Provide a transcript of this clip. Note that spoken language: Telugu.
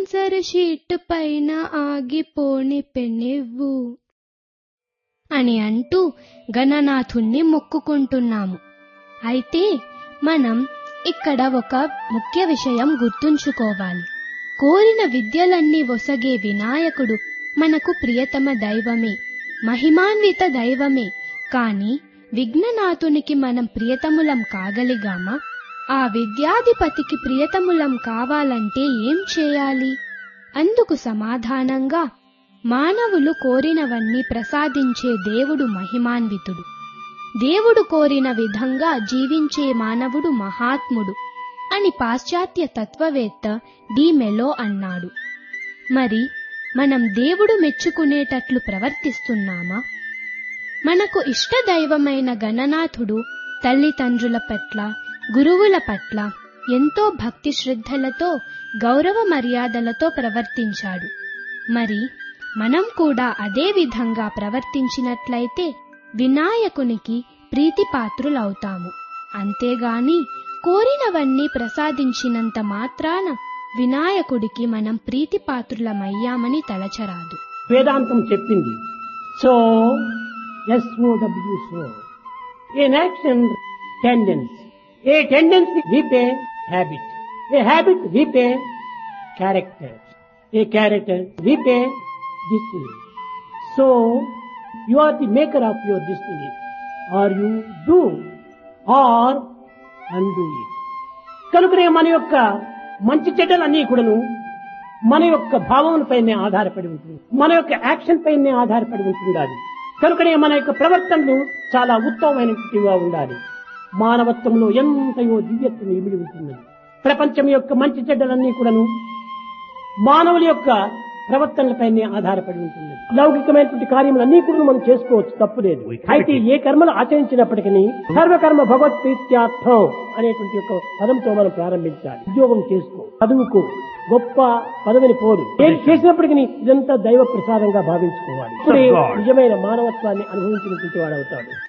ఆన్సర్ షీట్ పైన ఆగిపోని పెనివ్వు అని అంటూ గణనాథుణ్ణి మొక్కుకుంటున్నాము అయితే మనం ఇక్కడ ఒక ముఖ్య విషయం గుర్తుంచుకోవాలి కోరిన విద్యలన్నీ ఒసగే వినాయకుడు మనకు ప్రియతమ దైవమే మహిమాన్విత దైవమే కాని విఘ్ననాథునికి మనం ప్రియతములం కాగలిగామా ఆ విద్యాధిపతికి ప్రియతములం కావాలంటే ఏం చేయాలి అందుకు సమాధానంగా మానవులు కోరినవన్నీ ప్రసాదించే దేవుడు మహిమాన్వితుడు దేవుడు కోరిన విధంగా జీవించే మానవుడు మహాత్ముడు అని పాశ్చాత్య తత్వవేత్త డి మెలో అన్నాడు మరి మనం దేవుడు మెచ్చుకునేటట్లు ప్రవర్తిస్తున్నామా మనకు ఇష్టదైవమైన గణనాథుడు తల్లిదండ్రుల పట్ల గురువుల పట్ల ఎంతో భక్తి శ్రద్ధలతో గౌరవ మర్యాదలతో ప్రవర్తించాడు మరి మనం కూడా అదే విధంగా ప్రవర్తించినట్లయితే వినాయకునికి ప్రీతిపాత్రులవుతాము అంతేగాని కోరినవన్నీ ప్రసాదించినంత మాత్రాన వినాయకుడికి మనం ప్రీతిపాత్రులమయ్యామని తలచరాదు వేదాంతం చెప్పింది so SOW so an action tendency a tendency reap habit a habit reap character a character reap destiny. So, you are the maker of your destiny. Or you do or undo it. కనుకనే మన యొక్క మంచి చెడ్డలన్నీ కూడాను మన యొక్క భావములపైనే ఆధారపడి ఉంటుంది మన యొక్క యాక్షన్ పైనే ఆధారపడి ఉంటుండాలి కనుకనే మన యొక్క ప్రవర్తనలు చాలా ఉత్తమమైనటువంటివిగా ఉండాలి మానవత్వంలో ఎంతయో దివ్యత్వం ఇమిడి ఉంటుంది ప్రపంచం యొక్క మంచి చెడ్డలన్నీ కూడాను మానవుల యొక్క ప్రవర్తనలపైనే ఆధారపడి ఉంటుంది లౌకికమైనటువంటి కార్యములన్నీ కూడా మనం చేసుకోవచ్చు తప్పులేదు అయితే ఏ కర్మలు ఆచరించినప్పటికీ సర్వకర్మ భగవత్ ప్రీత్యార్థం అనేటువంటి ఒక పదంతో మనం ప్రారంభించాలి ఉద్యోగం చేసుకో చదువుకో గొప్ప పదవిని పోరు ఏది చేసినప్పటికీ ఇదంతా దైవ ప్రసాదంగా భావించుకోవాలి ఇప్పుడే నిజమైన మానవత్వాన్ని అనుభవించినటువంటి వాడు అవుతాడు